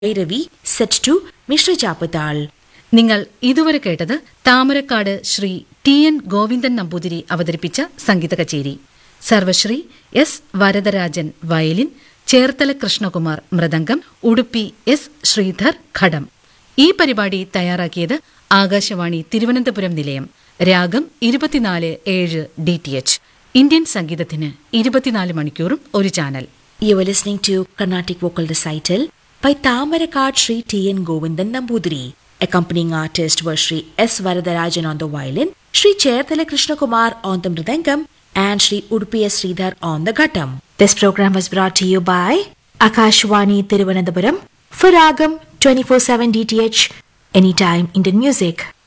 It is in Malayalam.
ഭൈരവി സെറ്റ് ടു മിശ്ര ചാപ്പത്താൾ നിങ്ങൾ ഇതുവരെ കേട്ടത് താമരക്കാട് ശ്രീ ടി എൻ ഗോവിന്ദൻ നമ്പൂതിരി അവതരിപ്പിച്ച സംഗീത കച്ചേരി Sarvashri S Varadarajan violin Cherthala Krishnakumar mridangam Udupi S Sridhar ghatam ഈ പരിപാടി തയ്യാറാക്കിയത് ആകാശവാണി തിരുവനന്തപുരം നിലയം രാഗം ഇരുപത്തിനാല് ഏഴ് ഡി ടി എച്ച് ഇന്ത്യൻ സംഗീതത്തിന് ഇരുപത്തിനാല് മണിക്കൂറും ഒരു channel You were listening to Carnatic Vocal Recital by Tamarakad Sri T. N. Govindan Nambudiri. Accompanying artists were Sri S. Varadarajan on the violin, Sri Chaitala Krishna Kumar on the mridangam, and Sri Udupi S. Sridhar on the ghattam. This program was brought to you by Akashwani Tiruvananthapuram for Ragam 24-7 DTH, anytime Indian music.